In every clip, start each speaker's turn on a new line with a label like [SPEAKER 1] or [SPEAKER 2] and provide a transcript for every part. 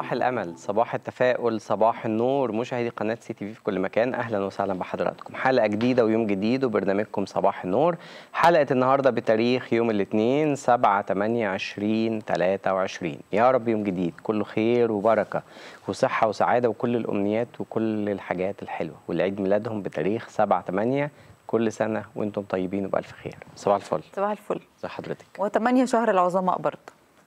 [SPEAKER 1] صباح الامل صباح التفاؤل صباح النور مشاهدي قناه سي تي في في كل مكان اهلا وسهلا بحضراتكم حلقه جديده ويوم جديد وبرنامجكم صباح النور حلقه النهارده بتاريخ يوم الاثنين 7 8 20 23 يا رب يوم جديد كله خير وبركه وصحه وسعاده وكل الامنيات وكل الحاجات الحلوه والعيد ميلادهم بتاريخ 7 8 كل سنه وانتم طيبين وبالف خير صباح الفل
[SPEAKER 2] صباح الفل
[SPEAKER 1] ازي حضرتك
[SPEAKER 2] وثمانية شهر العظماء برضه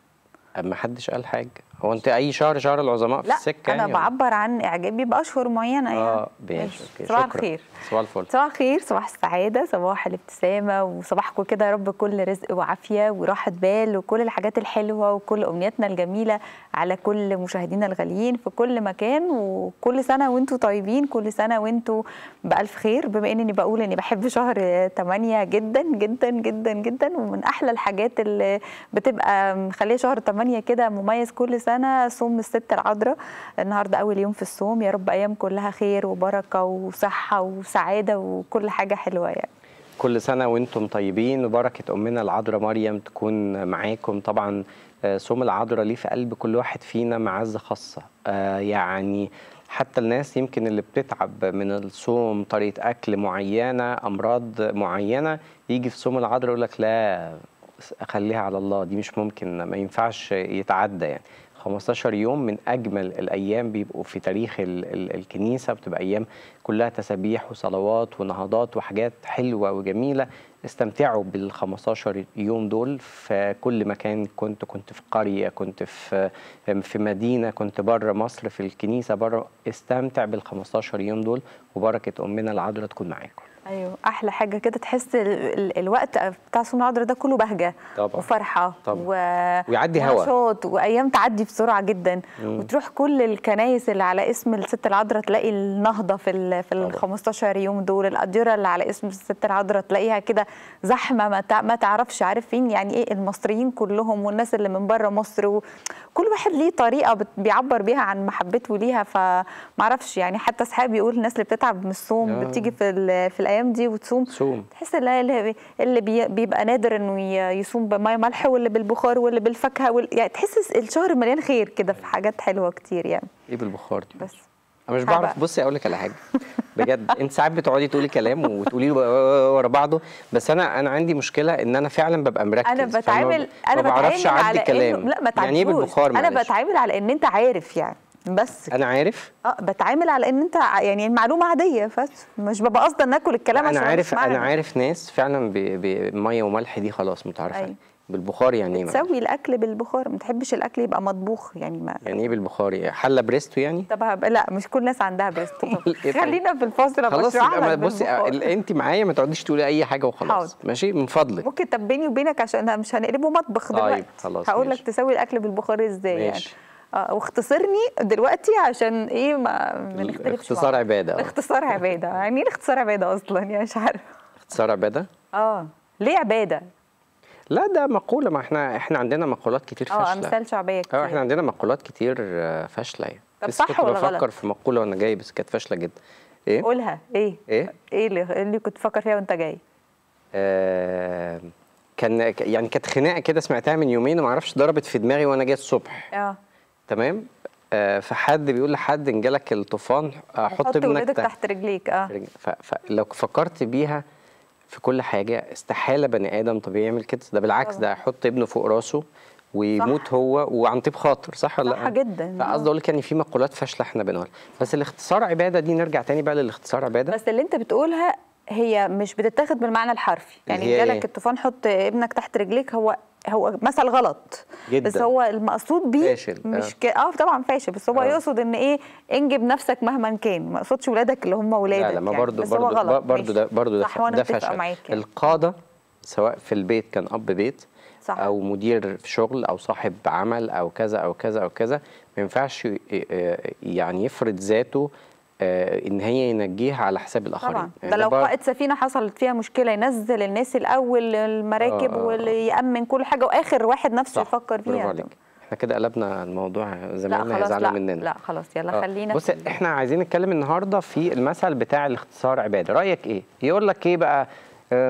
[SPEAKER 1] ما حدش قال حاجه هو انت اي شهر شهر العظماء في
[SPEAKER 2] لا
[SPEAKER 1] السكه
[SPEAKER 2] انا
[SPEAKER 1] يعني ولا؟
[SPEAKER 2] بعبر عن اعجابي باشهر معينه يعني
[SPEAKER 1] اه
[SPEAKER 2] ماشي.
[SPEAKER 1] ماشي اوكي
[SPEAKER 2] صباح
[SPEAKER 1] شكرا.
[SPEAKER 2] الخير
[SPEAKER 1] صباح الفل
[SPEAKER 2] صباح الخير صباح السعادة صباح الابتسامة وصباحكم كده يا رب كل رزق وعافية وراحة بال وكل الحاجات الحلوة وكل أمنياتنا الجميلة على كل مشاهدينا الغاليين في كل مكان وكل سنة وانتوا طيبين كل سنة وانتوا بألف خير بما اني بقول اني بحب شهر 8 جدا جدا جدا جدا ومن أحلى الحاجات اللي بتبقى مخليه شهر 8 كده مميز كل سنة صوم الست العذراء النهاردة أول يوم في الصوم يا رب أيام كلها خير وبركة وصحة وسعادة وكل حاجة حلوة يعني
[SPEAKER 1] كل سنة وانتم طيبين وبركة أمنا العذراء مريم تكون معاكم طبعا آه، صوم العذراء ليه في قلب كل واحد فينا معزة خاصة آه، يعني حتى الناس يمكن اللي بتتعب من الصوم طريقة أكل معينة أمراض معينة يجي في صوم العذراء يقول لك لا خليها على الله دي مش ممكن ما ينفعش يتعدى يعني 15 يوم من اجمل الايام بيبقوا في تاريخ ال ال الكنيسه بتبقى ايام كلها تسابيح وصلوات ونهضات وحاجات حلوه وجميله استمتعوا بال 15 يوم دول في كل مكان كنت كنت في قريه كنت في في مدينه كنت بره مصر في الكنيسه بره استمتع بال 15 يوم دول وبركه امنا العذراء تكون معاكم
[SPEAKER 2] ايوه احلى حاجه كده تحس ال ال الوقت بتاع صوم العذراء ده كله بهجه
[SPEAKER 1] طبعا.
[SPEAKER 2] وفرحه
[SPEAKER 1] طبعا.
[SPEAKER 2] و...
[SPEAKER 1] ويعدي هوا.
[SPEAKER 2] ونشاط وايام تعدي بسرعه جدا وتروح كل الكنايس اللي على اسم الست العذراء تلاقي النهضه في ال في ال
[SPEAKER 1] طبعا.
[SPEAKER 2] 15 يوم دول الاديره اللي على اسم الست العذراء تلاقيها كده زحمه ما, تع... ما تعرفش عارف فين يعني ايه المصريين كلهم والناس اللي من بره مصر وكل واحد ليه طريقه بت... بيعبر بيها عن محبته ليها فمعرفش يعني حتى اصحابي يقول الناس اللي بتتعب من الصوم
[SPEAKER 1] آه.
[SPEAKER 2] بتيجي في ال... في الايام دي وتصوم
[SPEAKER 1] صوم
[SPEAKER 2] تحس اللي اللي, اللي بي بيبقى نادر انه ي- يصوم بميه ملح واللي بالبخار واللي بالفاكهه وال... يعني تحس الشهر مليان خير كده في حاجات حلوه كتير يعني
[SPEAKER 1] ايه بالبخار دي
[SPEAKER 2] بس
[SPEAKER 1] انا مش
[SPEAKER 2] حابة.
[SPEAKER 1] بعرف بصي اقول لك على حاجه بجد انت ساعات بتقعدي تقولي كلام وتقولي له ورا بعضه بس انا انا عندي مشكله ان انا فعلا ببقى مركز
[SPEAKER 2] انا
[SPEAKER 1] فما-
[SPEAKER 2] بتعامل انا
[SPEAKER 1] ما بعرفش
[SPEAKER 2] بتعامل
[SPEAKER 1] اعدي
[SPEAKER 2] على
[SPEAKER 1] كلام
[SPEAKER 2] إنه لا ما
[SPEAKER 1] يعني ايه
[SPEAKER 2] تعديهوش.
[SPEAKER 1] بالبخار
[SPEAKER 2] انا
[SPEAKER 1] معلش؟
[SPEAKER 2] بتعامل على ان انت عارف يعني بس
[SPEAKER 1] انا عارف
[SPEAKER 2] اه بتعامل على ان انت ع- يعني المعلومه عاديه بس مش ببقى قصدا ناكل الكلام
[SPEAKER 1] انا
[SPEAKER 2] عشان
[SPEAKER 1] عارف
[SPEAKER 2] مش معنى
[SPEAKER 1] انا عارف ناس فعلا ب- بميه وملح دي خلاص متعرفه
[SPEAKER 2] أيوة.
[SPEAKER 1] بالبخار يعني ايه معلش؟
[SPEAKER 2] تسوي الاكل بالبخار ما تحبش الاكل يبقى مطبوخ يعني ما
[SPEAKER 1] يعني ايه بالبخار حله بريستو يعني
[SPEAKER 2] طب هب- لا مش كل الناس عندها بريستو
[SPEAKER 1] إيه طيب؟
[SPEAKER 2] خلينا في الفاصل أبقى
[SPEAKER 1] خلاص
[SPEAKER 2] أشرح
[SPEAKER 1] يبقى ما-
[SPEAKER 2] لك
[SPEAKER 1] بصي
[SPEAKER 2] بالبخار.
[SPEAKER 1] ال- انت معايا ما تقعديش تقولي اي حاجه وخلاص
[SPEAKER 2] حاضر.
[SPEAKER 1] ماشي من فضلك
[SPEAKER 2] ممكن طب بيني وبينك عشان مش هنقلبه مطبخ
[SPEAKER 1] طيب،
[SPEAKER 2] دلوقتي
[SPEAKER 1] خلاص،
[SPEAKER 2] هقول لك
[SPEAKER 1] ماشي.
[SPEAKER 2] تسوي الاكل بالبخار ازاي يعني
[SPEAKER 1] ماشي.
[SPEAKER 2] اه واختصرني دلوقتي عشان ايه ما ما نختلفش
[SPEAKER 1] اختصار
[SPEAKER 2] مع-
[SPEAKER 1] عباده آه.
[SPEAKER 2] اختصار عباده يعني ايه اختصار عباده اصلا يعني مش عارفه
[SPEAKER 1] اختصار عباده
[SPEAKER 2] اه ليه عباده
[SPEAKER 1] لا ده مقوله ما احنا احنا عندنا مقولات كتير
[SPEAKER 2] اه
[SPEAKER 1] فاشله
[SPEAKER 2] امثال شعبيه كتير
[SPEAKER 1] اه احنا عندنا مقولات كتير آه، فاشله يعني
[SPEAKER 2] طب
[SPEAKER 1] لسه
[SPEAKER 2] صح
[SPEAKER 1] كنت
[SPEAKER 2] ولا
[SPEAKER 1] بفكر
[SPEAKER 2] غلط؟
[SPEAKER 1] في مقوله وانا جاي بس كانت فاشله جدا ايه
[SPEAKER 2] قولها ايه
[SPEAKER 1] ايه
[SPEAKER 2] ايه اللي, اللي كنت بتفكر فيها وانت جاي
[SPEAKER 1] آه كان يعني كانت خناقه كده سمعتها من يومين وما اعرفش ضربت في دماغي وانا جاي الصبح
[SPEAKER 2] اه
[SPEAKER 1] تمام آه فحد بيقول لحد ان جالك الطوفان آه، حط
[SPEAKER 2] حط
[SPEAKER 1] ابنك
[SPEAKER 2] ولادك
[SPEAKER 1] تحت
[SPEAKER 2] تحت رجليك اه
[SPEAKER 1] رجل. ف- فلو فكرت بيها في كل حاجه استحاله بني ادم طبيعي يعمل كده ده بالعكس
[SPEAKER 2] طبعا.
[SPEAKER 1] ده يحط ابنه فوق راسه ويموت
[SPEAKER 2] صح.
[SPEAKER 1] هو وعن طيب خاطر صح ولا
[SPEAKER 2] صح
[SPEAKER 1] لا؟
[SPEAKER 2] جدا.
[SPEAKER 1] فقصدي اقول لك ان في مقولات فاشله احنا بنقولها بس الاختصار عباده دي نرجع تاني بقى للاختصار عباده
[SPEAKER 2] بس اللي انت بتقولها هي مش بتتاخد بالمعنى الحرفي يعني
[SPEAKER 1] اللي هي
[SPEAKER 2] جالك
[SPEAKER 1] ايه؟
[SPEAKER 2] الطوفان حط ابنك تحت رجليك هو هو مثل غلط
[SPEAKER 1] جدا.
[SPEAKER 2] بس هو المقصود بيه
[SPEAKER 1] فاشل، آه.
[SPEAKER 2] مش ك... اه طبعا فاشل بس هو
[SPEAKER 1] آه.
[SPEAKER 2] يقصد ان ايه انجب نفسك مهما كان ما يقصدش ولادك اللي هم ولادك
[SPEAKER 1] لا لا ما
[SPEAKER 2] يعني.
[SPEAKER 1] برضه
[SPEAKER 2] بس هو
[SPEAKER 1] برضه
[SPEAKER 2] غلط
[SPEAKER 1] برضه
[SPEAKER 2] ماشي.
[SPEAKER 1] ده برضه ده,
[SPEAKER 2] صح
[SPEAKER 1] ف-
[SPEAKER 2] وانا
[SPEAKER 1] ده
[SPEAKER 2] متفقه
[SPEAKER 1] فشل
[SPEAKER 2] معاك يعني.
[SPEAKER 1] القاده سواء في البيت كان اب بيت
[SPEAKER 2] صح.
[SPEAKER 1] او مدير في شغل او صاحب عمل او كذا او كذا او كذا ما ينفعش ي- ي- يعني يفرض ذاته آه، ان هي ينجيها على حساب الاخرين
[SPEAKER 2] طبعا
[SPEAKER 1] يعني
[SPEAKER 2] ده لو
[SPEAKER 1] بر-
[SPEAKER 2] قائد سفينه حصلت فيها مشكله ينزل الناس الاول المراكب
[SPEAKER 1] آه، آه، آه.
[SPEAKER 2] واللي يامن كل حاجه واخر واحد نفسه
[SPEAKER 1] صح
[SPEAKER 2] يفكر
[SPEAKER 1] برافو
[SPEAKER 2] فيها
[SPEAKER 1] عليك احنا كده قلبنا الموضوع
[SPEAKER 2] لا
[SPEAKER 1] زمايلنا
[SPEAKER 2] خلاص
[SPEAKER 1] هيزعلوا
[SPEAKER 2] لا
[SPEAKER 1] مننا
[SPEAKER 2] لا خلاص يلا
[SPEAKER 1] آه.
[SPEAKER 2] خلينا
[SPEAKER 1] بص
[SPEAKER 2] في-
[SPEAKER 1] احنا عايزين نتكلم النهارده في المثل بتاع الاختصار عباده رايك ايه يقول لك ايه بقى أم،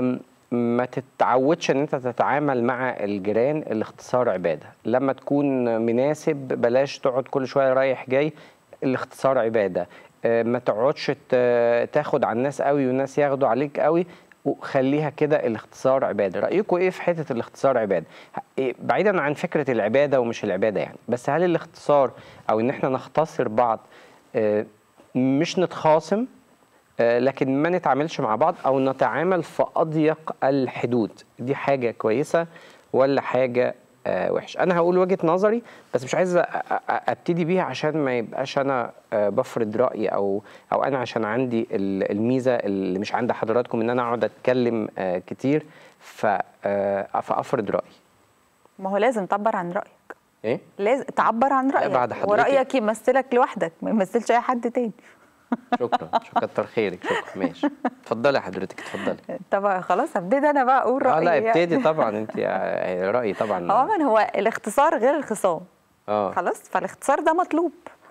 [SPEAKER 1] ما تتعودش ان انت تتعامل مع الجيران الاختصار عباده لما تكون مناسب بلاش تقعد كل شويه رايح جاي الاختصار عباده آه، ما تقعدش ت- تاخد على الناس قوي والناس ياخدوا عليك قوي وخليها كده الاختصار عباده رايكم ايه في حته الاختصار عباده ه- إيه بعيدا عن فكره العباده ومش العباده يعني بس هل الاختصار او ان احنا نختصر بعض آه، مش نتخاصم آه، لكن ما نتعاملش مع بعض او نتعامل في اضيق الحدود دي حاجه كويسه ولا حاجه آه، وحش انا هقول وجهه نظري بس مش عايز أ- أ- ابتدي بيها عشان ما يبقاش انا آه، بفرض رايي او او انا عشان عندي ال- الميزه اللي مش عند حضراتكم ان انا اقعد اتكلم آه، كتير ف- آه، فافرض رايي
[SPEAKER 2] ما هو لازم تعبر عن رايك
[SPEAKER 1] ايه
[SPEAKER 2] لازم تعبر عن رايك
[SPEAKER 1] بعد حضرتك.
[SPEAKER 2] ورايك يمثلك لوحدك ما يمثلش اي حد تاني
[SPEAKER 1] شكرا شكرا كتر خيرك شكرا ماشي اتفضلي حضرتك اتفضلي
[SPEAKER 2] طب خلاص هبتدي انا بقى اقول
[SPEAKER 1] اه
[SPEAKER 2] رايي
[SPEAKER 1] لا
[SPEAKER 2] يعني.
[SPEAKER 1] ابتدي طبعا انت آه، رايي طبعا
[SPEAKER 2] عموما هو الاختصار غير الخصام
[SPEAKER 1] اه
[SPEAKER 2] خلاص فالاختصار ده مطلوب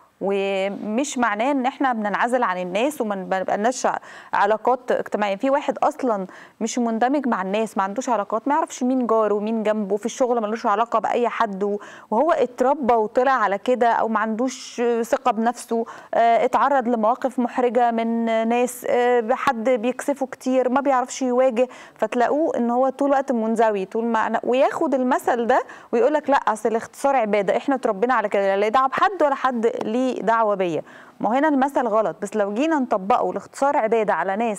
[SPEAKER 2] ومش معناه ان احنا بننعزل عن الناس وما بقناش علاقات اجتماعيه في واحد اصلا مش مندمج مع الناس ما عندوش علاقات ما يعرفش مين جاره ومين جنبه في الشغل ملوش علاقه باي حد و- وهو اتربى وطلع على كده او ما عندوش ثقه بنفسه آه، اتعرض لمواقف محرجه من ناس آه، حد بيكسفه كتير ما بيعرفش يواجه فتلاقوه ان هو طول الوقت منزوي طول ما أنا وياخد المثل ده ويقول لك لا اصل الاختصار عباده احنا اتربينا على كده لا دعوه بحد ولا حد ليه دعوه بيا ما هو هنا المثل غلط بس لو جينا نطبقه الاختصار عباده على ناس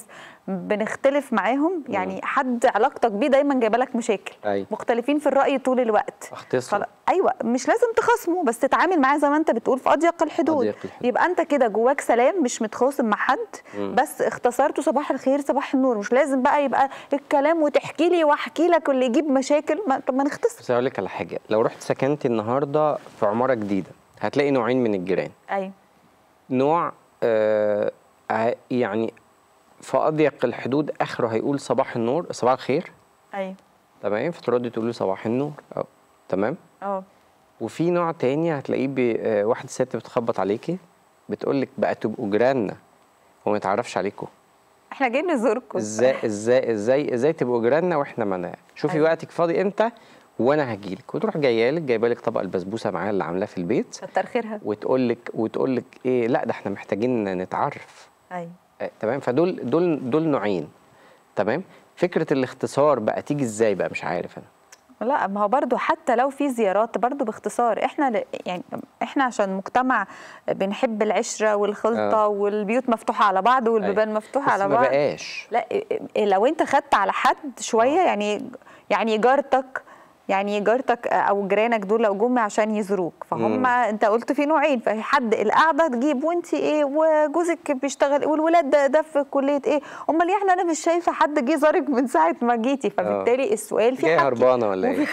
[SPEAKER 2] بنختلف معاهم يعني حد علاقتك بيه دايما جايبه لك مشاكل
[SPEAKER 1] أيوة.
[SPEAKER 2] مختلفين في الراي طول الوقت
[SPEAKER 1] اختصر
[SPEAKER 2] خلاص ايوه مش لازم تخاصمه بس تتعامل معاه زي ما انت بتقول في اضيق الحدود
[SPEAKER 1] أضيق الحدود.
[SPEAKER 2] يبقى انت كده جواك سلام مش متخاصم مع حد بس اختصرته صباح الخير صباح النور مش لازم بقى يبقى الكلام وتحكي لي واحكي لك واللي يجيب مشاكل ما طب ما نختصر
[SPEAKER 1] بس هقول لك على حاجه لو رحت سكنتي النهارده في عماره جديده هتلاقي نوعين من الجيران
[SPEAKER 2] ايوه
[SPEAKER 1] نوع آه ع- يعني في اضيق الحدود اخره هيقول صباح النور صباح الخير
[SPEAKER 2] ايوه
[SPEAKER 1] تمام فتردي تقول له صباح النور أو تمام
[SPEAKER 2] اه
[SPEAKER 1] وفي نوع تاني هتلاقيه بي- آه، واحده ست بتخبط عليكي بتقول لك بقى تبقوا جيراننا وما يتعرفش عليكم
[SPEAKER 2] احنا جايين نزوركم
[SPEAKER 1] ازاي ازاي ازاي ازاي تبقوا جيراننا واحنا ما شوفي
[SPEAKER 2] أيوة.
[SPEAKER 1] وقتك فاضي امتى وانا هجيلك وتروح جايه لك جايبه لك طبق البسبوسه معاها اللي عاملاه في البيت
[SPEAKER 2] كتر خيرها
[SPEAKER 1] وتقول لك وتقول لك ايه لا ده احنا محتاجين نتعرف
[SPEAKER 2] ايوه
[SPEAKER 1] آه، تمام فدول دول دول نوعين تمام فكره الاختصار بقى تيجي ازاي بقى مش عارف انا
[SPEAKER 2] لا ما هو برضو حتى لو في زيارات برضو باختصار احنا ل- يعني احنا عشان مجتمع بنحب العشره والخلطه
[SPEAKER 1] آه.
[SPEAKER 2] والبيوت مفتوحه على بعض والبيبان مفتوحه
[SPEAKER 1] بس
[SPEAKER 2] على
[SPEAKER 1] ما
[SPEAKER 2] بعض
[SPEAKER 1] بقاش
[SPEAKER 2] لا إيه- لو انت خدت على حد شويه يعني يعني جارتك يعني جارتك او جيرانك دول لو جم عشان يزوروك فهم
[SPEAKER 1] مم.
[SPEAKER 2] انت قلت في نوعين ففي حد القعده تجيب وانت ايه وجوزك بيشتغل إيه والولاد ده, ده في كليه ايه امال يعني انا مش شايفه حد جه زارك من ساعه ما جيتي فبالتالي السؤال في
[SPEAKER 1] جايه
[SPEAKER 2] حد
[SPEAKER 1] هربانه ولا ايه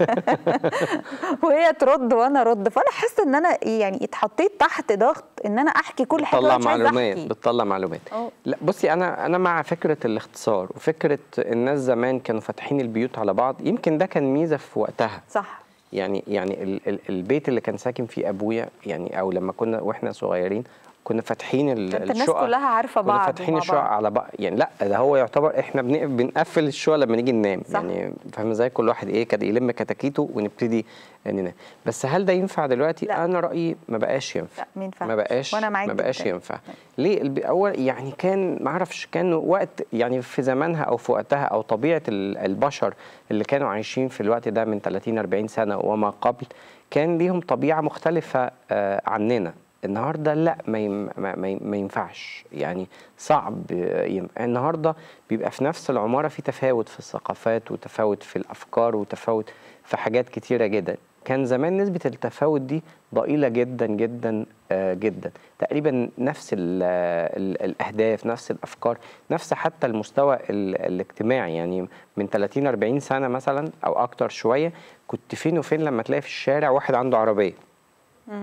[SPEAKER 2] وهي ترد وانا ارد فانا حاسه ان انا يعني اتحطيت تحت ضغط ان انا احكي كل حاجه
[SPEAKER 1] بتطلع
[SPEAKER 2] وأنا مش عايزة
[SPEAKER 1] معلومات
[SPEAKER 2] أحكي.
[SPEAKER 1] بتطلع معلومات
[SPEAKER 2] أه.
[SPEAKER 1] لا بصي انا انا مع فكره الاختصار وفكره الناس زمان كانوا فاتحين البيوت على بعض يمكن ده كان ميزه في وقتها
[SPEAKER 2] صح
[SPEAKER 1] يعني يعني ال ال البيت اللي كان ساكن فيه ابويا يعني او لما كنا واحنا صغيرين كنا فاتحين ال-
[SPEAKER 2] كانت الناس
[SPEAKER 1] الشقق
[SPEAKER 2] كلها عارفة
[SPEAKER 1] كنا
[SPEAKER 2] بعض
[SPEAKER 1] فاتحين
[SPEAKER 2] ومع
[SPEAKER 1] الشقق
[SPEAKER 2] بعض.
[SPEAKER 1] على بعض يعني لا ده هو يعتبر احنا بن- بنقفل الشقق لما نيجي ننام
[SPEAKER 2] صح.
[SPEAKER 1] يعني فاهم ازاي كل واحد ايه كده يلم كتاكيته ونبتدي ننام بس هل ده ينفع دلوقتي
[SPEAKER 2] لا.
[SPEAKER 1] انا رايي ما بقاش ينفع
[SPEAKER 2] لا، ما ينفعش.
[SPEAKER 1] ما بقاش
[SPEAKER 2] وأنا معاك
[SPEAKER 1] ما بقاش
[SPEAKER 2] جداً.
[SPEAKER 1] ينفع ليه الب- اول يعني كان ما اعرفش كان وقت يعني في زمانها او في وقتها او طبيعه ال- البشر اللي كانوا عايشين في الوقت ده من 30 40 سنه وما قبل كان ليهم طبيعه مختلفه آه، عننا النهارده لا ما يم- ما- ما ما ينفعش يعني صعب آه، ينفع النهارده بيبقى في نفس العماره في تفاوت في الثقافات وتفاوت في الافكار وتفاوت في حاجات كتيره جدا كان زمان نسبة التفاوت دي ضئيلة جدا جدا آه، جدا تقريبا نفس ال ال الأهداف نفس الأفكار نفس حتى المستوى ال الاجتماعي يعني من 30 40 سنة مثلا أو أكتر شوية كنت فين وفين لما تلاقي في الشارع واحد عنده عربية
[SPEAKER 2] مم.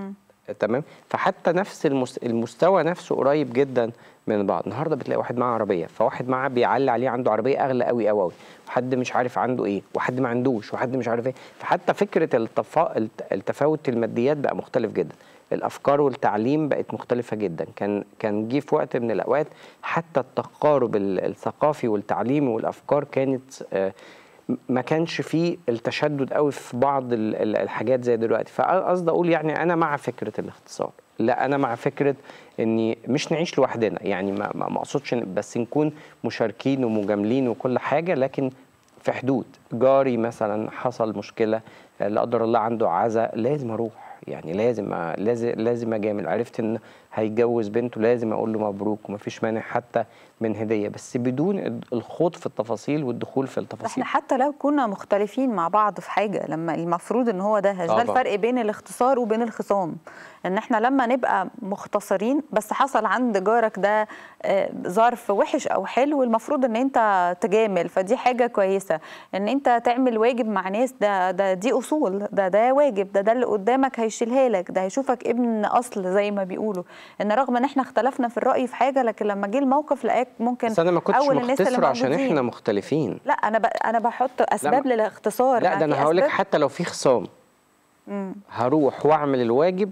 [SPEAKER 1] تمام فحتى نفس المس- المستوى نفسه قريب جدا من بعض النهارده بتلاقي واحد معاه عربيه فواحد معاه بيعلي عليه عنده عربيه اغلى قوي قوي قوي وحد مش عارف عنده ايه وحد ما عندوش وحد مش عارف ايه فحتى فكره التفا... الت- التفاوت الماديات بقى مختلف جدا الافكار والتعليم بقت مختلفه جدا كان كان جه في وقت من الاوقات حتى التقارب ال- الثقافي والتعليمي والافكار كانت آه، ما كانش فيه التشدد قوي في بعض ال- ال- الحاجات زي دلوقتي فقصد اقول يعني انا مع فكره الاختصار لا انا مع فكره اني مش نعيش لوحدنا يعني ما ما ما اقصدش إن- بس نكون مشاركين ومجاملين وكل حاجه لكن في حدود جاري مثلا حصل مشكله آه، لا قدر الله عنده عزاء لازم اروح يعني لازم أ- لازم لازم اجامل عرفت ان هيتجوز بنته لازم اقول له مبروك ومفيش مانع حتى من هديه بس بدون الخوض في التفاصيل والدخول في التفاصيل
[SPEAKER 2] احنا حتى لو كنا مختلفين مع بعض في حاجه لما المفروض ان هو ده ده
[SPEAKER 1] طبعاً.
[SPEAKER 2] الفرق بين الاختصار وبين الخصام ان احنا لما نبقى مختصرين بس حصل عند جارك ده آه، ظرف وحش او حلو المفروض ان انت تجامل فدي حاجه كويسه ان انت تعمل واجب مع ناس ده ده دي اصول ده ده واجب ده ده اللي قدامك هيشيلها لك ده هيشوفك ابن اصل زي ما بيقولوا ان رغم ان احنا اختلفنا في الراي في حاجه لكن لما جه الموقف لقاك ممكن
[SPEAKER 1] بس انا ما كنتش
[SPEAKER 2] اول الناس اللي
[SPEAKER 1] مختصر عشان
[SPEAKER 2] موجودين.
[SPEAKER 1] احنا مختلفين
[SPEAKER 2] لا انا ب... انا بحط اسباب
[SPEAKER 1] ما-
[SPEAKER 2] للاختصار
[SPEAKER 1] لا
[SPEAKER 2] ما
[SPEAKER 1] ده انا
[SPEAKER 2] في
[SPEAKER 1] هقول لك
[SPEAKER 2] أسباب-
[SPEAKER 1] حتى لو في خصام
[SPEAKER 2] مم.
[SPEAKER 1] هروح واعمل الواجب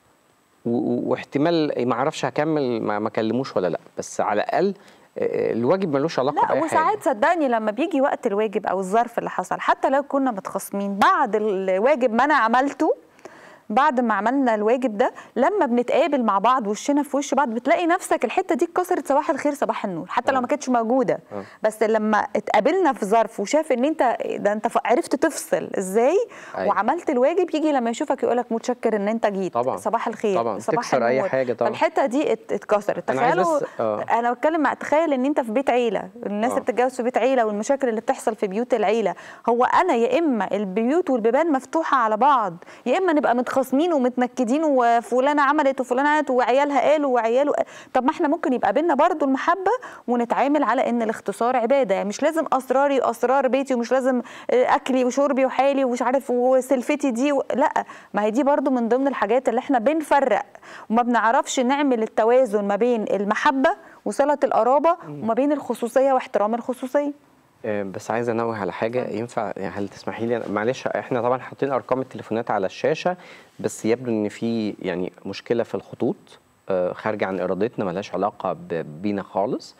[SPEAKER 1] و- و- واحتمال ما اعرفش هكمل ما ما اكلموش ولا لا بس على الاقل آه، الواجب ملوش علاقه
[SPEAKER 2] لا
[SPEAKER 1] باي
[SPEAKER 2] وساعات
[SPEAKER 1] حاجه
[SPEAKER 2] صدقني لما بيجي وقت الواجب او الظرف اللي حصل حتى لو كنا متخاصمين بعد الواجب ما انا عملته بعد ما عملنا الواجب ده لما بنتقابل مع بعض وشنا في وش بعض بتلاقي نفسك الحته دي اتكسرت صباح الخير صباح النور حتى لو
[SPEAKER 1] آه.
[SPEAKER 2] ما كانتش موجوده
[SPEAKER 1] آه.
[SPEAKER 2] بس لما اتقابلنا في ظرف وشاف ان انت ده انت ف- عرفت تفصل ازاي
[SPEAKER 1] أيوة.
[SPEAKER 2] وعملت الواجب يجي لما يشوفك يقول لك متشكر ان انت جيت
[SPEAKER 1] طبعاً.
[SPEAKER 2] صباح الخير
[SPEAKER 1] طبعاً.
[SPEAKER 2] صباح
[SPEAKER 1] تكسر أي
[SPEAKER 2] النور.
[SPEAKER 1] حاجة طبعاً.
[SPEAKER 2] فالحته دي ات- اتكسرت
[SPEAKER 1] أنا عايز
[SPEAKER 2] تخيلوا
[SPEAKER 1] بس- آه.
[SPEAKER 2] انا بتكلم مع تخيل ان انت في بيت عيله الناس
[SPEAKER 1] آه.
[SPEAKER 2] اللي بتتجوز في بيت عيله والمشاكل اللي بتحصل في بيوت العيله هو انا يا اما البيوت والبيبان مفتوحه على بعض يا اما نبقى متخاصمين ومتنكدين وفلانه عملت وفلانه عملت وعيالها قالوا وعياله قال- طب ما احنا ممكن يبقى بينا برضو المحبه ونتعامل على ان الاختصار عباده يعني مش لازم اسراري واسرار بيتي ومش لازم آه، اكلي وشربي وحالي ومش عارف وسلفتي دي و... لا ما هي دي برضو من ضمن الحاجات اللي احنا بنفرق وما بنعرفش نعمل التوازن ما بين المحبه وصله القرابه وما بين الخصوصيه واحترام الخصوصيه
[SPEAKER 1] آه، بس عايز انوه على حاجه ينفع يعني هل تسمحي لي معلش احنا طبعا حاطين ارقام التليفونات على الشاشه بس يبدو ان في يعني مشكله في الخطوط آه، خارجه عن ارادتنا ملهاش علاقه ب- بينا خالص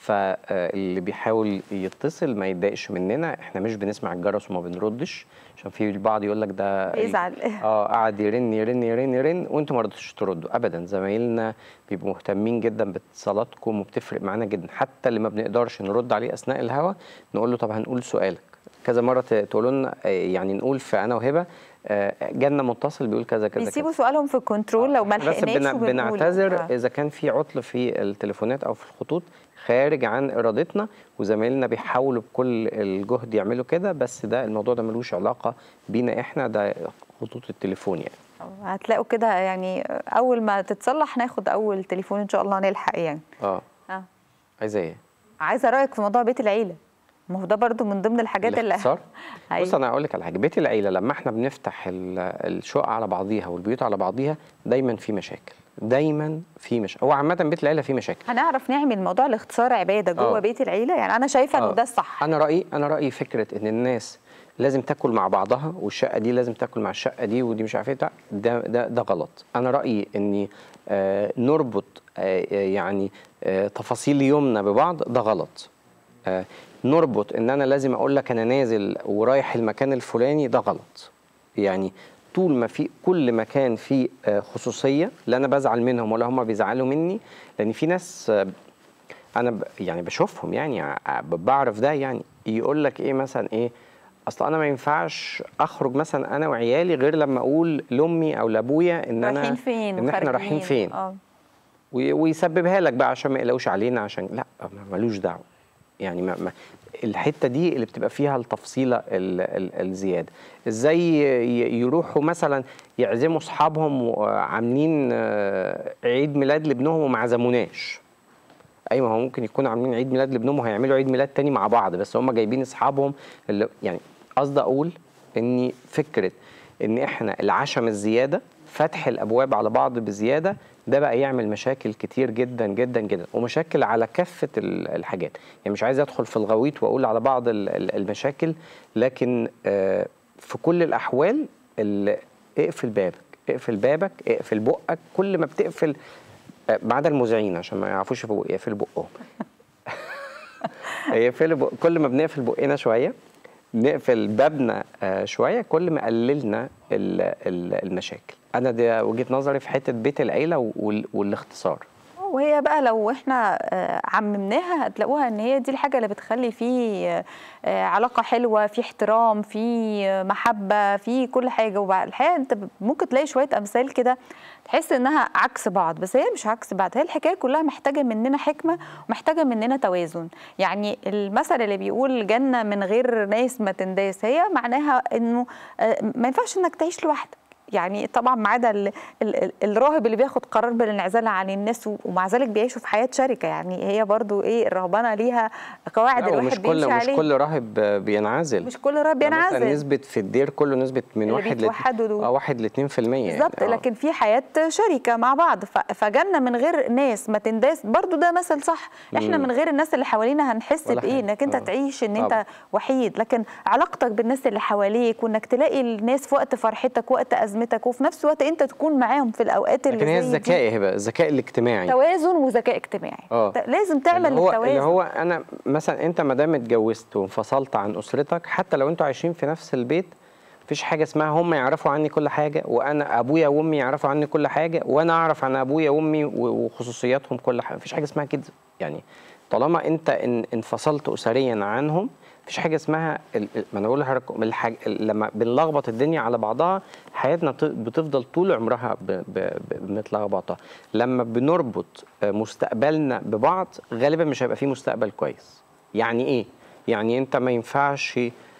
[SPEAKER 1] فاللي بيحاول يتصل ما يتضايقش مننا احنا مش بنسمع الجرس وما بنردش عشان في البعض يقول لك ده
[SPEAKER 2] بيزعل.
[SPEAKER 1] اه قعد يرن يرن يرن يرن وانتوا ما رضيتوش تردوا ابدا زمايلنا بيبقوا مهتمين جدا باتصالاتكم وبتفرق معانا جدا حتى اللي ما بنقدرش نرد عليه اثناء الهوا نقول له طب هنقول سؤالك كذا مره ت- تقولوا لنا آه، يعني نقول في انا وهبه آه، جالنا متصل بيقول كذا كذا
[SPEAKER 2] بيسيبوا
[SPEAKER 1] كذا
[SPEAKER 2] سؤالهم في الكنترول لو ما
[SPEAKER 1] بس
[SPEAKER 2] لحقناش
[SPEAKER 1] بن-
[SPEAKER 2] وبنقول.
[SPEAKER 1] بنعتذر
[SPEAKER 2] آه.
[SPEAKER 1] اذا كان في عطل في التليفونات او في الخطوط خارج عن ارادتنا وزمايلنا بيحاولوا بكل الجهد يعملوا كده بس ده الموضوع ده ملوش علاقه بينا احنا ده خطوط التليفون يعني
[SPEAKER 2] هتلاقوا كده يعني اول ما تتصلح ناخد اول تليفون ان شاء الله نلحق يعني
[SPEAKER 1] اه
[SPEAKER 2] اه
[SPEAKER 1] عايزه ايه
[SPEAKER 2] عايزه رايك في موضوع بيت العيله ما هو ده برضو من ضمن الحاجات اللي
[SPEAKER 1] الاختصار
[SPEAKER 2] أيوة.
[SPEAKER 1] بص انا هقول لك على حاجه بيت العيله لما احنا بنفتح ال- الشقق على بعضيها والبيوت على بعضيها دايما في مشاكل دايما في مشاكل هو عامه بيت العيله فيه مشاكل
[SPEAKER 2] هنعرف نعمل موضوع الاختصار عباده جوه
[SPEAKER 1] آه.
[SPEAKER 2] بيت العيله يعني انا شايفه انه
[SPEAKER 1] آه.
[SPEAKER 2] ده الصح
[SPEAKER 1] انا رايي انا رايي فكره ان الناس لازم تاكل مع بعضها والشقه دي لازم تاكل مع الشقه دي ودي مش عارف ايه بتاع، ده ده ده غلط انا رايي اني آه نربط آه آه، يعني آه تفاصيل يومنا ببعض ده غلط آه نربط ان انا لازم اقول لك انا نازل ورايح المكان الفلاني ده غلط يعني طول ما في كل مكان فيه آه، خصوصيه لا انا بزعل منهم ولا هم بيزعلوا مني لان في ناس آه، انا ب... يعني بشوفهم يعني ع- ب- بعرف ده يعني يقول لك ايه مثلا ايه اصل انا ما ينفعش اخرج مثلا انا وعيالي غير لما اقول لامي او لابويا ان انا
[SPEAKER 2] رايحين فين
[SPEAKER 1] ان احنا رايحين
[SPEAKER 2] وخارجين.
[SPEAKER 1] فين
[SPEAKER 2] اه
[SPEAKER 1] وي- ويسببها لك بقى عشان ما يقلقوش علينا عشان لا ما- ملوش دعوه يعني ما ما الحته دي اللي بتبقى فيها التفصيله ال ال الزياده ازاي ي- يروحوا مثلا يعزموا اصحابهم وعاملين آه، عيد ميلاد لابنهم وما عزموناش ايوه هو ممكن يكونوا عاملين عيد ميلاد لابنهم وهيعملوا عيد ميلاد تاني مع بعض بس هم جايبين اصحابهم اللي يعني قصدي اقول ان فكره ان احنا العشم الزياده فتح الابواب على بعض بزياده ده بقى يعمل مشاكل كتير جدا جدا جدا ومشاكل على كافه ال- الحاجات يعني مش عايز ادخل في الغويط واقول على بعض ال- ال- المشاكل لكن آه، في كل الاحوال ال- اقفل بابك اقفل بابك اقفل بقك كل ما بتقفل آه، ما عدا المذيعين عشان ما يعرفوش يفوق- يقفلوا بقهم يقفلوا بق... كل ما بنقفل بقنا شويه نقفل بابنا آه، شويه كل ما قللنا ال- ال- المشاكل انا ده وجهه نظري في حته بيت العيله وال... والاختصار
[SPEAKER 2] وهي بقى لو احنا آه، عممناها هتلاقوها ان هي دي الحاجه اللي بتخلي فيه آه، علاقه حلوه في احترام في آه، محبه في كل حاجه وبعد الحقيقه انت ممكن تلاقي شويه امثال كده تحس انها عكس بعض بس هي مش عكس بعض هي الحكايه كلها محتاجه مننا حكمه ومحتاجه مننا توازن يعني المثل اللي بيقول جنه من غير ناس ما تنداس هي معناها انه آه، ما ينفعش انك تعيش لوحدك يعني طبعا ما عدا ال- ال- ال- الراهب اللي بياخد قرار بالانعزال عن الناس و- ومع ذلك بيعيشوا في حياه شركه يعني هي برضو ايه الرهبنه ليها قواعد
[SPEAKER 1] لا،
[SPEAKER 2] الواحد
[SPEAKER 1] ومش
[SPEAKER 2] بيمشي
[SPEAKER 1] كل مش
[SPEAKER 2] عليها
[SPEAKER 1] كل راهب بينعزل
[SPEAKER 2] مش كل راهب
[SPEAKER 1] ده مثلا
[SPEAKER 2] بينعزل
[SPEAKER 1] نسبه في الدير كله نسبه من
[SPEAKER 2] اللي
[SPEAKER 1] واحد ل
[SPEAKER 2] بيتوحدوا دول.
[SPEAKER 1] اه واحد ل 2% يعني
[SPEAKER 2] بالظبط
[SPEAKER 1] آه.
[SPEAKER 2] لكن في حياه شركه مع بعض ف- فجنه من غير ناس ما تنداس برضو ده مثل صح احنا
[SPEAKER 1] مم.
[SPEAKER 2] من غير الناس اللي حوالينا هنحس
[SPEAKER 1] ولا
[SPEAKER 2] بايه
[SPEAKER 1] حاجة.
[SPEAKER 2] انك انت
[SPEAKER 1] آه.
[SPEAKER 2] تعيش ان
[SPEAKER 1] طبعا.
[SPEAKER 2] انت وحيد لكن علاقتك بالناس اللي حواليك وانك تلاقي الناس في وقت فرحتك وقت ازمتك وفي نفس الوقت انت تكون معاهم في الاوقات اللي
[SPEAKER 1] لكن هي
[SPEAKER 2] زي دي.
[SPEAKER 1] الذكاء هي بقى الذكاء الاجتماعي
[SPEAKER 2] توازن وذكاء اجتماعي
[SPEAKER 1] آه.
[SPEAKER 2] ت- لازم تعمل
[SPEAKER 1] اللي هو
[SPEAKER 2] التوازن
[SPEAKER 1] اللي هو انا مثلا انت ما دام اتجوزت وانفصلت عن اسرتك حتى لو انتوا عايشين في نفس البيت مفيش حاجه اسمها هم يعرفوا عني كل حاجه وانا ابويا وامي يعرفوا عني كل حاجه وانا اعرف عن ابويا وامي و- وخصوصياتهم كل حاجه مفيش حاجه اسمها كده يعني طالما انت ان انفصلت اسريا عنهم مفيش حاجه اسمها ال- ال- ما انا بقول لحضرتك الحاج... لما بنلخبط الدنيا على بعضها حياتنا ط- بتفضل طول عمرها ب... ب... ب... متلخبطه لما بنربط آه، مستقبلنا ببعض غالبا مش هيبقى فيه مستقبل كويس يعني ايه يعني انت ما ينفعش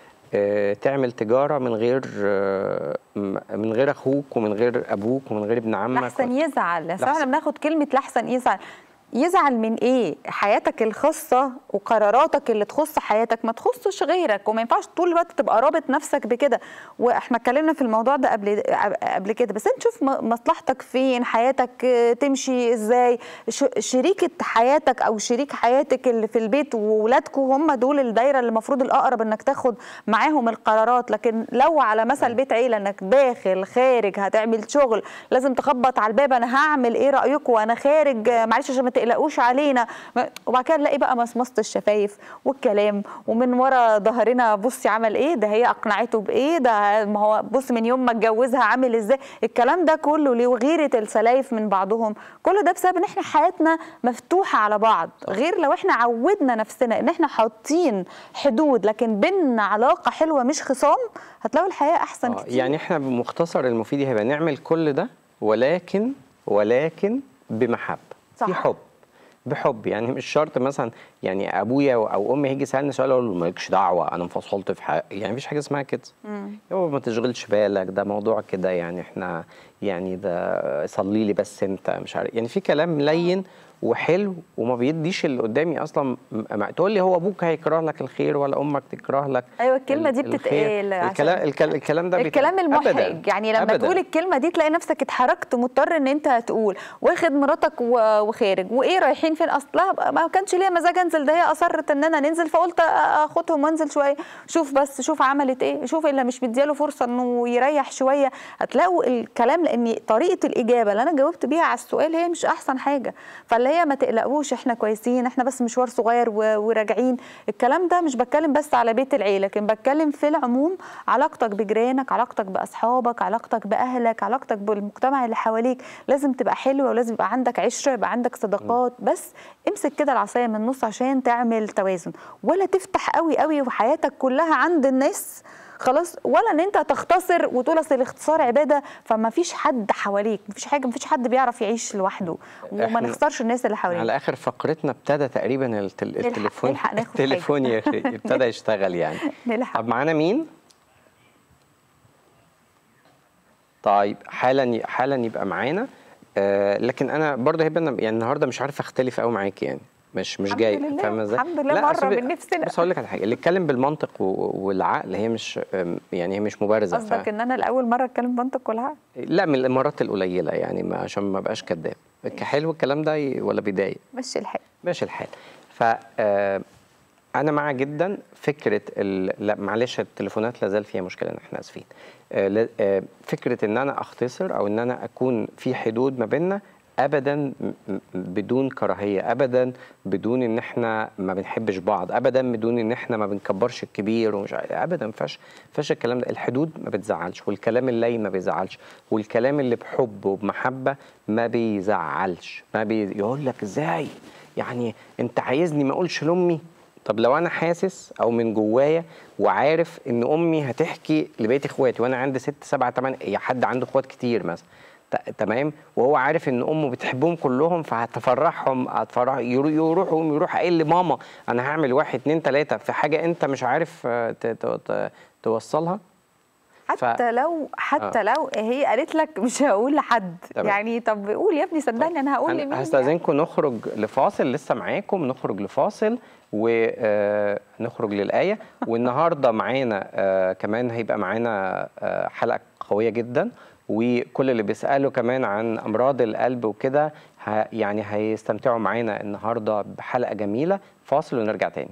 [SPEAKER 1] آه، تعمل تجاره من غير آه، م- من غير اخوك ومن غير ابوك ومن غير ابن عمك
[SPEAKER 2] لحسن يزعل لحسن احنا
[SPEAKER 1] لحسن.
[SPEAKER 2] بناخد كلمه لحسن يزعل يزعل من ايه حياتك الخاصه وقراراتك اللي تخص حياتك ما تخصش غيرك وما ينفعش طول الوقت تبقى رابط نفسك بكده واحنا اتكلمنا في الموضوع ده قبل قبل كده بس انت شوف م- مصلحتك فين حياتك آه، تمشي ازاي ش- شريكه حياتك او شريك حياتك اللي في البيت وولادكم هم دول الدايره اللي المفروض الاقرب انك تاخد معاهم القرارات لكن لو على مثل بيت عيله انك داخل خارج هتعمل شغل لازم تخبط على الباب انا هعمل ايه رايكم وانا خارج آه، معلش عشان ما تقلقوش علينا ما- وبعد كده نلاقي بقى مصمصه الشفايف والكلام ومن ورا ظهرنا بصي عمل ايه ده هي اقنعته بايه ده ما هو بص من يوم ما اتجوزها عامل ازاي الكلام ده كله ليه وغيره السلايف من بعضهم كل ده بسبب ان احنا حياتنا مفتوحه على بعض غير لو احنا عودنا نفسنا ان احنا حاطين حدود لكن بينا علاقه حلوه مش خصام هتلاقوا الحياه احسن
[SPEAKER 1] آه،
[SPEAKER 2] كتير
[SPEAKER 1] يعني احنا بمختصر المفيد هيبقى نعمل كل ده ولكن ولكن بمحبه
[SPEAKER 2] صح.
[SPEAKER 1] في حب بحب يعني مش شرط مثلا يعني ابويا او امي هيجي يسالني سؤال اقول له مالكش دعوه انا انفصلت في حق يعني مفيش حاجه اسمها كده هو ما تشغلش بالك ده موضوع كده يعني احنا يعني ده صلي لي بس انت مش عارف يعني في كلام لين وحلو وما بيديش اللي قدامي اصلا م- م- تقول لي هو ابوك هيكره لك الخير ولا امك تكره لك
[SPEAKER 2] ايوه الكلمه دي
[SPEAKER 1] ال- الخير.
[SPEAKER 2] بتتقال عشان-
[SPEAKER 1] الكلام الكلام الكلام ده بيتقال.
[SPEAKER 2] الكلام المحرج
[SPEAKER 1] أبداً.
[SPEAKER 2] يعني لما
[SPEAKER 1] أبداً.
[SPEAKER 2] تقول الكلمه دي تلاقي نفسك اتحركت مضطر ان انت تقول واخد مراتك و- وخارج وايه رايحين فين اصلا ما كانش ليا مزاج انزل ده هي اصرت ان انا ننزل فقلت اخدهم وانزل شويه شوف بس شوف عملت ايه شوف الا مش مدياله فرصه انه يريح شويه هتلاقوا الكلام لان طريقه الاجابه اللي انا جاوبت بيها على السؤال هي مش احسن حاجه فاللي هي ما تقلقوش احنا كويسين احنا بس مشوار صغير و- وراجعين الكلام ده مش بتكلم بس على بيت العيله لكن بتكلم في العموم علاقتك بجيرانك علاقتك باصحابك علاقتك باهلك علاقتك بالمجتمع اللي حواليك لازم تبقى حلوه ولازم يبقى عندك عشره يبقى عندك صداقات بس امسك كده العصايه من النص عشان تعمل توازن ولا تفتح قوي قوي وحياتك كلها عند الناس خلاص ولا ان انت تختصر وتقول اصل الاختصار عباده فما فيش حد حواليك مفيش حاجه مفيش حد بيعرف يعيش لوحده وما
[SPEAKER 1] إحنا
[SPEAKER 2] نخسرش الناس اللي حوالينا
[SPEAKER 1] على اخر فقرتنا ابتدى تقريبا التل...
[SPEAKER 2] نلحق-
[SPEAKER 1] التليفون
[SPEAKER 2] نلحق ناخد حاجة.
[SPEAKER 1] التليفون يش- ابتدى يشتغل يعني
[SPEAKER 2] نلحق
[SPEAKER 1] طب معانا مين؟ طيب حالا حالا يبقى معانا آه لكن انا برضه هيبقى أنا يعني النهارده مش عارف اختلف قوي معاك يعني مش مش
[SPEAKER 2] الحمد
[SPEAKER 1] جاي
[SPEAKER 2] لله،
[SPEAKER 1] فاهمه ازاي؟
[SPEAKER 2] الحمد لله
[SPEAKER 1] لا،
[SPEAKER 2] مرة
[SPEAKER 1] أصل
[SPEAKER 2] من نفسنا.
[SPEAKER 1] بس هقول لك على حاجه اللي يتكلم بالمنطق و- والعقل هي مش أم، يعني هي مش مبارزه ف-
[SPEAKER 2] قصدك ان انا لاول مره اتكلم منطق والعقل
[SPEAKER 1] لا من المرات القليله يعني ما عشان ما بقاش كذاب حلو الكلام ده ي- ولا بيضايق
[SPEAKER 2] مشي الحال
[SPEAKER 1] ماشي الحال ف آه، انا مع جدا فكره ال... لا معلش التليفونات لازال فيها مشكله احنا اسفين آه، لا- آه، فكره ان انا اختصر او ان انا اكون في حدود ما بيننا ابدا م- م- بدون كراهيه ابدا بدون ان احنا ما بنحبش بعض ابدا بدون ان احنا ما بنكبرش الكبير ومش عارف- ابدا ما فيهاش فيهاش الكلام ده الحدود ما بتزعلش والكلام اللين ما بيزعلش والكلام اللي بحب وبمحبه ما بيزعلش ما بي... يقول لك ازاي يعني انت عايزني ما اقولش لامي طب لو انا حاسس او من جوايا وعارف ان امي هتحكي لبقيه اخواتي وانا عندي ست سبعة تمانية يا حد عنده اخوات كتير مثلا ت- تمام وهو عارف ان امه بتحبهم كلهم فهتفرحهم هتفرح يرو- يروح يقوم يروح قايل لماما انا هعمل واحد اتنين تلاته في حاجه انت مش عارف آه، ت- ت- ت- توصلها
[SPEAKER 2] حتى لو حتى لو هي قالت لك مش هقول لحد
[SPEAKER 1] تمام.
[SPEAKER 2] يعني طب قول يا ابني صدقني انا هقول
[SPEAKER 1] هن-
[SPEAKER 2] لمين يعني؟
[SPEAKER 1] هستأذنكم نخرج لفاصل لسه معاكم نخرج لفاصل ونخرج للآية والنهاردة معانا آه، كمان هيبقى معانا آه، حلقة قوية جدا وكل اللي بيسألوا كمان عن أمراض القلب وكده ه- يعني هيستمتعوا معانا النهاردة بحلقة جميلة فاصل ونرجع تاني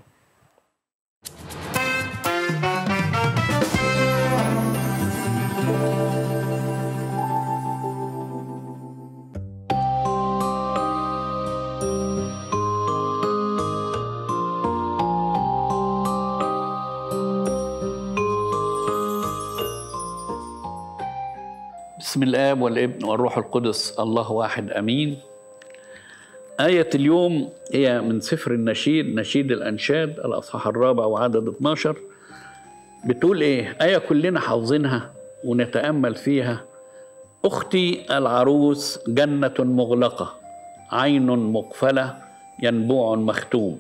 [SPEAKER 3] بسم الآب والابن والروح القدس الله واحد أمين آية اليوم هي من سفر النشيد نشيد الأنشاد الأصحاح الرابع وعدد 12 بتقول إيه؟ آية كلنا حافظينها ونتأمل فيها أختي العروس جنة مغلقة عين مقفلة ينبوع مختوم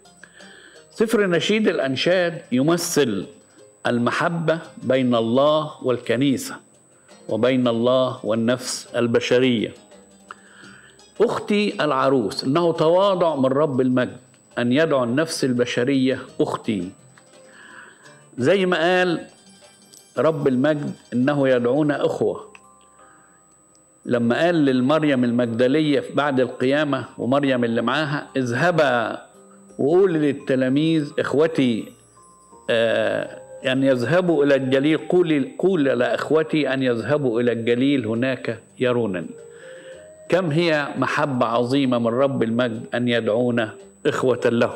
[SPEAKER 3] سفر نشيد الأنشاد يمثل المحبة بين الله والكنيسة وبين الله والنفس البشرية أختي العروس إنه تواضع من رب المجد أن يدعو النفس البشرية أختي زي ما قال رب المجد إنه يدعونا أخوة لما قال للمريم المجدلية بعد القيامة ومريم اللي معاها اذهبا وقول للتلاميذ إخوتي آه أن يذهبوا إلى الجليل قول قول لأخوتي أن يذهبوا إلى الجليل هناك يرونني كم هي محبة عظيمة من رب المجد أن يدعونا إخوة له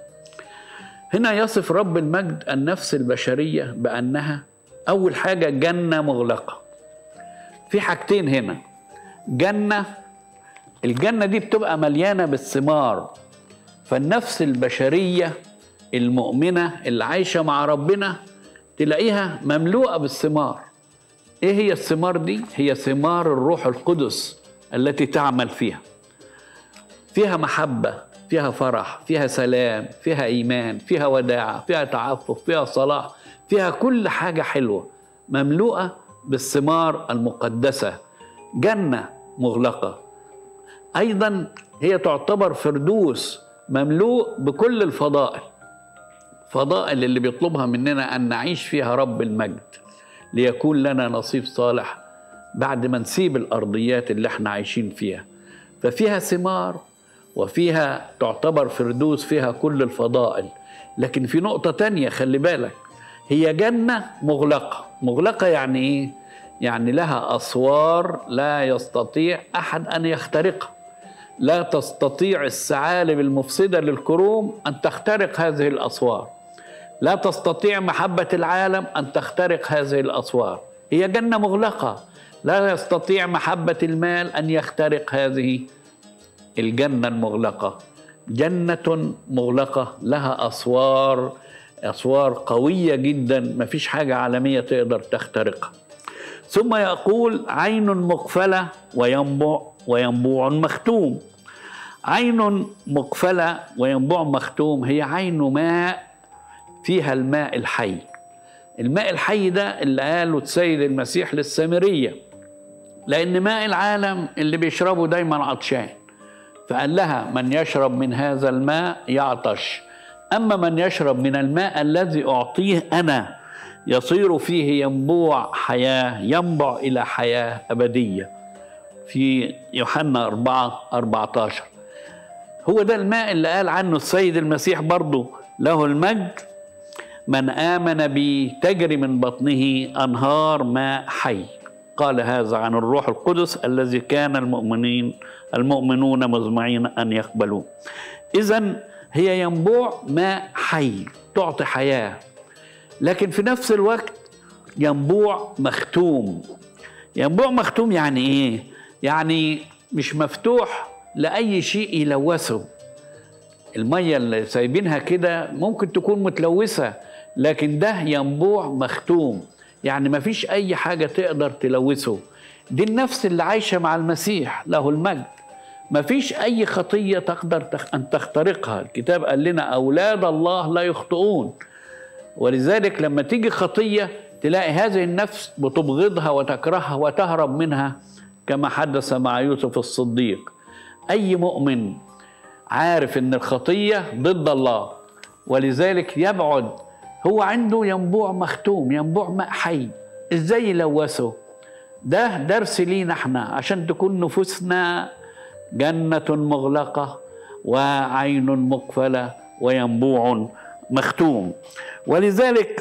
[SPEAKER 3] هنا يصف رب المجد النفس البشرية بأنها أول حاجة جنة مغلقة في حاجتين هنا جنة الجنة دي بتبقى مليانة بالثمار فالنفس البشرية المؤمنة اللي عايشة مع ربنا تلاقيها مملوءة بالثمار ايه هي الثمار دي؟ هي ثمار الروح القدس التي تعمل فيها فيها محبة فيها فرح فيها سلام فيها إيمان فيها وداعة فيها تعفف فيها صلاح فيها كل حاجة حلوة مملوءة بالثمار المقدسة جنة مغلقة أيضا هي تعتبر فردوس مملوء بكل الفضائل فضائل اللي بيطلبها مننا أن نعيش فيها رب المجد ليكون لنا نصيب صالح بعد ما نسيب الأرضيات اللي احنا عايشين فيها ففيها ثمار وفيها تعتبر فردوس فيها كل الفضائل لكن في نقطة تانية خلي بالك هي جنة مغلقة مغلقة يعني إيه؟ يعني لها أسوار لا يستطيع أحد أن يخترقها لا تستطيع الثعالب المفسدة للكروم أن تخترق هذه الأسوار لا تستطيع محبة العالم أن تخترق هذه الأسوار هي جنة مغلقة لا يستطيع محبة المال أن يخترق هذه الجنة المغلقة جنة مغلقة لها أسوار أسوار قوية جدا ما فيش حاجة عالمية تقدر تخترقها ثم يقول عين مقفلة وينبع وينبوع مختوم عين مقفلة وينبوع مختوم هي عين ماء فيها الماء الحي الماء الحي ده اللي قاله السيد المسيح للسامرية لأن ماء العالم اللي بيشربه دايما عطشان فقال لها من يشرب من هذا الماء يعطش أما من يشرب من الماء الذي أعطيه أنا يصير فيه ينبوع حياة ينبع إلى حياة أبدية في يوحنا 4 14 هو ده الماء اللي قال عنه السيد المسيح برضه له المجد من آمن بي تجري من بطنه أنهار ماء حي قال هذا عن الروح القدس الذي كان المؤمنين المؤمنون مزمعين أن يقبلوه إذا هي ينبوع ماء حي تعطي حياة لكن في نفس الوقت ينبوع مختوم ينبوع مختوم يعني إيه؟ يعني مش مفتوح لأي شيء يلوثه المية اللي سايبينها كده ممكن تكون متلوثة لكن ده ينبوع مختوم يعني ما فيش أي حاجة تقدر تلوثه دي النفس اللي عايشة مع المسيح له المجد ما فيش أي خطية تقدر أن تخترقها الكتاب قال لنا أولاد الله لا يخطئون ولذلك لما تيجي خطية تلاقي هذه النفس بتبغضها وتكرهها وتهرب منها كما حدث مع يوسف الصديق أي مؤمن عارف ان الخطيه ضد الله ولذلك يبعد هو عنده ينبوع مختوم ينبوع ماء حي ازاي يلوثه ده درس لينا احنا عشان تكون نفوسنا جنة مغلقة وعين مقفلة وينبوع مختوم ولذلك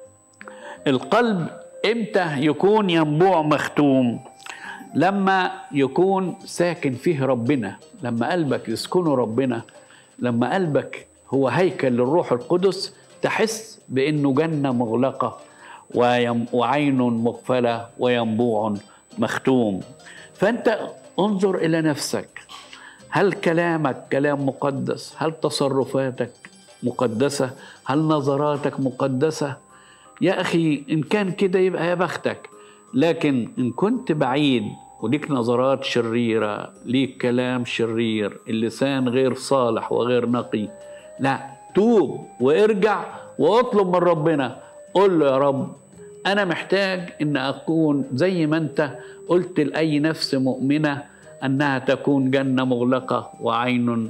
[SPEAKER 3] القلب امتى يكون ينبوع مختوم لما يكون ساكن فيه ربنا لما قلبك يسكنه ربنا لما قلبك هو هيكل للروح القدس تحس بانه جنه مغلقه ويم وعين مقفله وينبوع مختوم فانت انظر الى نفسك هل كلامك كلام مقدس هل تصرفاتك مقدسه هل نظراتك مقدسه يا اخي ان كان كده يبقى يا بختك لكن ان كنت بعيد وليك نظرات شريرة ليك كلام شرير اللسان غير صالح وغير نقي لا توب وارجع واطلب من ربنا قل له يا رب أنا محتاج إن أكون زي ما أنت قلت لأي نفس مؤمنة أنها تكون جنة مغلقة وعين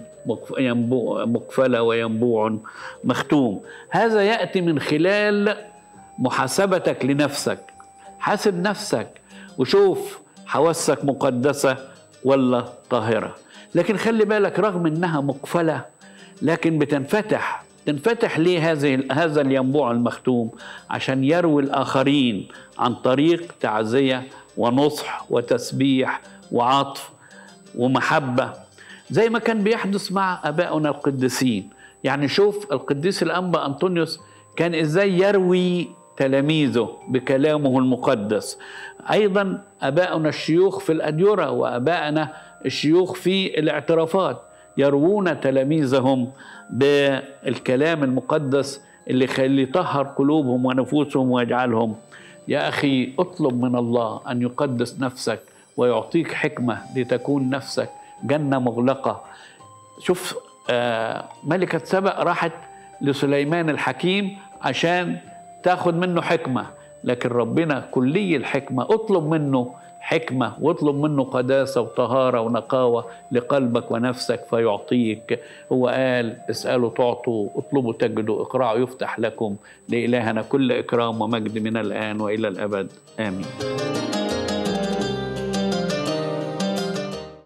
[SPEAKER 3] مقفلة وينبوع مختوم هذا يأتي من خلال محاسبتك لنفسك حاسب نفسك وشوف حواسك مقدسة ولا طاهرة لكن خلي بالك رغم انها مقفلة لكن بتنفتح تنفتح ليه هذه هذا الينبوع المختوم عشان يروي الآخرين عن طريق تعزية ونصح وتسبيح وعطف ومحبة زي ما كان بيحدث مع أبائنا القديسين يعني شوف القديس الأنبا أنطونيوس كان إزاي يروي تلاميذه بكلامه المقدس ايضا اباؤنا الشيوخ في الاديره وابائنا الشيوخ في الاعترافات يروون تلاميذهم بالكلام المقدس اللي يخلي يطهر قلوبهم ونفوسهم ويجعلهم يا اخي اطلب من الله ان يقدس نفسك ويعطيك حكمه لتكون نفسك جنه مغلقه شوف آه ملكه سبأ راحت لسليمان الحكيم عشان تاخد منه حكمه لكن ربنا كلي الحكمه اطلب منه حكمه واطلب منه قداسه وطهاره ونقاوه لقلبك ونفسك فيعطيك هو قال اسالوا تعطوا اطلبوا تجدوا اقرعوا يفتح لكم لالهنا كل اكرام ومجد من الان والى الابد امين